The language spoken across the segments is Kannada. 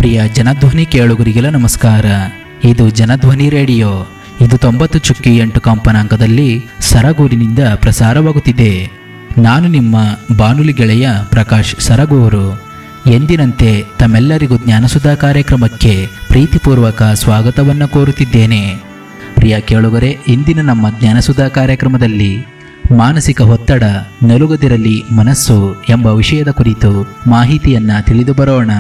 ಪ್ರಿಯ ಜನಧ್ವನಿ ಕೇಳುಗರಿಗೆಲ್ಲ ನಮಸ್ಕಾರ ಇದು ಜನಧ್ವನಿ ರೇಡಿಯೋ ಇದು ತೊಂಬತ್ತು ಚುಕ್ಕಿ ಎಂಟು ಕಂಪನಾಂಕದಲ್ಲಿ ಸರಗೂರಿನಿಂದ ಪ್ರಸಾರವಾಗುತ್ತಿದೆ ನಾನು ನಿಮ್ಮ ಬಾನುಲಿ ಗೆಳೆಯ ಪ್ರಕಾಶ್ ಸರಗೂರು ಎಂದಿನಂತೆ ತಮ್ಮೆಲ್ಲರಿಗೂ ಜ್ಞಾನಸುಧಾ ಕಾರ್ಯಕ್ರಮಕ್ಕೆ ಪ್ರೀತಿಪೂರ್ವಕ ಸ್ವಾಗತವನ್ನು ಕೋರುತ್ತಿದ್ದೇನೆ ಪ್ರಿಯ ಕೇಳುಗರೆ ಇಂದಿನ ನಮ್ಮ ಜ್ಞಾನಸುಧಾ ಕಾರ್ಯಕ್ರಮದಲ್ಲಿ ಮಾನಸಿಕ ಒತ್ತಡ ನಲುಗದಿರಲಿ ಮನಸ್ಸು ಎಂಬ ವಿಷಯದ ಕುರಿತು ಮಾಹಿತಿಯನ್ನ ತಿಳಿದು ಬರೋಣ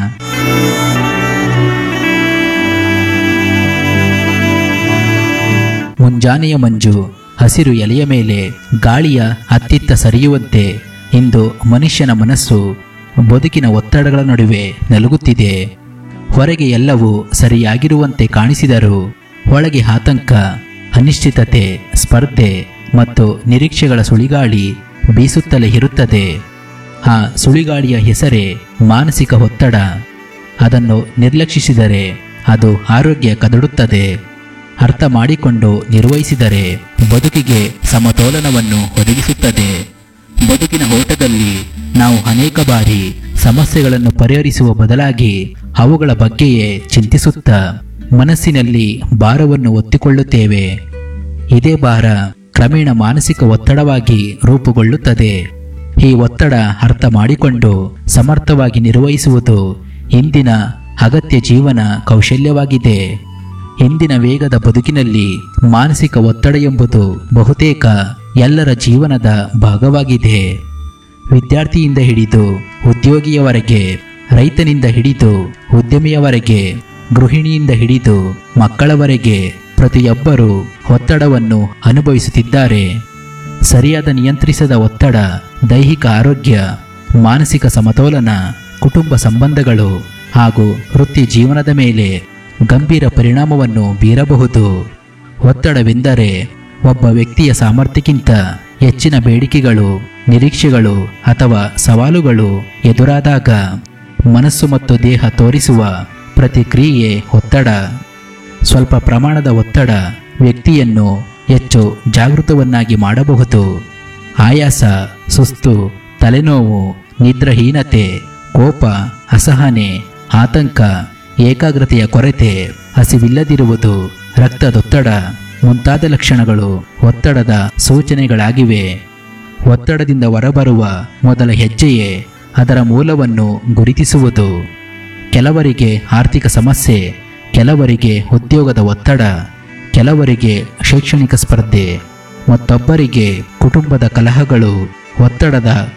ಮುಂಜಾನೆಯ ಮಂಜು ಹಸಿರು ಎಲೆಯ ಮೇಲೆ ಗಾಳಿಯ ಅತ್ತಿತ್ತ ಸರಿಯುವಂತೆ ಇಂದು ಮನುಷ್ಯನ ಮನಸ್ಸು ಬದುಕಿನ ಒತ್ತಡಗಳ ನಡುವೆ ನಲುಗುತ್ತಿದೆ ಹೊರಗೆ ಎಲ್ಲವೂ ಸರಿಯಾಗಿರುವಂತೆ ಕಾಣಿಸಿದರೂ ಒಳಗೆ ಆತಂಕ ಅನಿಶ್ಚಿತತೆ ಸ್ಪರ್ಧೆ ಮತ್ತು ನಿರೀಕ್ಷೆಗಳ ಸುಳಿಗಾಳಿ ಬೀಸುತ್ತಲೇ ಇರುತ್ತದೆ ಆ ಸುಳಿಗಾಳಿಯ ಹೆಸರೇ ಮಾನಸಿಕ ಒತ್ತಡ ಅದನ್ನು ನಿರ್ಲಕ್ಷಿಸಿದರೆ ಅದು ಆರೋಗ್ಯ ಕದಡುತ್ತದೆ ಅರ್ಥ ಮಾಡಿಕೊಂಡು ನಿರ್ವಹಿಸಿದರೆ ಬದುಕಿಗೆ ಸಮತೋಲನವನ್ನು ಒದಗಿಸುತ್ತದೆ ಬದುಕಿನ ಓಟದಲ್ಲಿ ನಾವು ಅನೇಕ ಬಾರಿ ಸಮಸ್ಯೆಗಳನ್ನು ಪರಿಹರಿಸುವ ಬದಲಾಗಿ ಅವುಗಳ ಬಗ್ಗೆಯೇ ಚಿಂತಿಸುತ್ತಾ ಮನಸ್ಸಿನಲ್ಲಿ ಭಾರವನ್ನು ಒತ್ತಿಕೊಳ್ಳುತ್ತೇವೆ ಇದೇ ಭಾರ ಕ್ರಮೇಣ ಮಾನಸಿಕ ಒತ್ತಡವಾಗಿ ರೂಪುಗೊಳ್ಳುತ್ತದೆ ಈ ಒತ್ತಡ ಅರ್ಥ ಮಾಡಿಕೊಂಡು ಸಮರ್ಥವಾಗಿ ನಿರ್ವಹಿಸುವುದು ಇಂದಿನ ಅಗತ್ಯ ಜೀವನ ಕೌಶಲ್ಯವಾಗಿದೆ ಇಂದಿನ ವೇಗದ ಬದುಕಿನಲ್ಲಿ ಮಾನಸಿಕ ಒತ್ತಡ ಎಂಬುದು ಬಹುತೇಕ ಎಲ್ಲರ ಜೀವನದ ಭಾಗವಾಗಿದೆ ವಿದ್ಯಾರ್ಥಿಯಿಂದ ಹಿಡಿದು ಉದ್ಯೋಗಿಯವರೆಗೆ ರೈತನಿಂದ ಹಿಡಿದು ಉದ್ಯಮಿಯವರೆಗೆ ಗೃಹಿಣಿಯಿಂದ ಹಿಡಿದು ಮಕ್ಕಳವರೆಗೆ ಪ್ರತಿಯೊಬ್ಬರೂ ಒತ್ತಡವನ್ನು ಅನುಭವಿಸುತ್ತಿದ್ದಾರೆ ಸರಿಯಾದ ನಿಯಂತ್ರಿಸದ ಒತ್ತಡ ದೈಹಿಕ ಆರೋಗ್ಯ ಮಾನಸಿಕ ಸಮತೋಲನ ಕುಟುಂಬ ಸಂಬಂಧಗಳು ಹಾಗೂ ವೃತ್ತಿ ಜೀವನದ ಮೇಲೆ ಗಂಭೀರ ಪರಿಣಾಮವನ್ನು ಬೀರಬಹುದು ಒತ್ತಡವೆಂದರೆ ಒಬ್ಬ ವ್ಯಕ್ತಿಯ ಸಾಮರ್ಥ್ಯಕ್ಕಿಂತ ಹೆಚ್ಚಿನ ಬೇಡಿಕೆಗಳು ನಿರೀಕ್ಷೆಗಳು ಅಥವಾ ಸವಾಲುಗಳು ಎದುರಾದಾಗ ಮನಸ್ಸು ಮತ್ತು ದೇಹ ತೋರಿಸುವ ಪ್ರತಿಕ್ರಿಯೆ ಒತ್ತಡ ಸ್ವಲ್ಪ ಪ್ರಮಾಣದ ಒತ್ತಡ ವ್ಯಕ್ತಿಯನ್ನು ಹೆಚ್ಚು ಜಾಗೃತವನ್ನಾಗಿ ಮಾಡಬಹುದು ಆಯಾಸ ಸುಸ್ತು ತಲೆನೋವು ನಿದ್ರಹೀನತೆ ಕೋಪ ಅಸಹನೆ ಆತಂಕ ಏಕಾಗ್ರತೆಯ ಕೊರತೆ ಹಸಿವಿಲ್ಲದಿರುವುದು ರಕ್ತದೊತ್ತಡ ಮುಂತಾದ ಲಕ್ಷಣಗಳು ಒತ್ತಡದ ಸೂಚನೆಗಳಾಗಿವೆ ಒತ್ತಡದಿಂದ ಹೊರಬರುವ ಮೊದಲ ಹೆಜ್ಜೆಯೇ ಅದರ ಮೂಲವನ್ನು ಗುರುತಿಸುವುದು ಕೆಲವರಿಗೆ ಆರ್ಥಿಕ ಸಮಸ್ಯೆ ಕೆಲವರಿಗೆ ಉದ್ಯೋಗದ ಒತ್ತಡ ಕೆಲವರಿಗೆ ಶೈಕ್ಷಣಿಕ ಸ್ಪರ್ಧೆ ಮತ್ತೊಬ್ಬರಿಗೆ ಕುಟುಂಬದ ಕಲಹಗಳು ಒತ್ತಡದ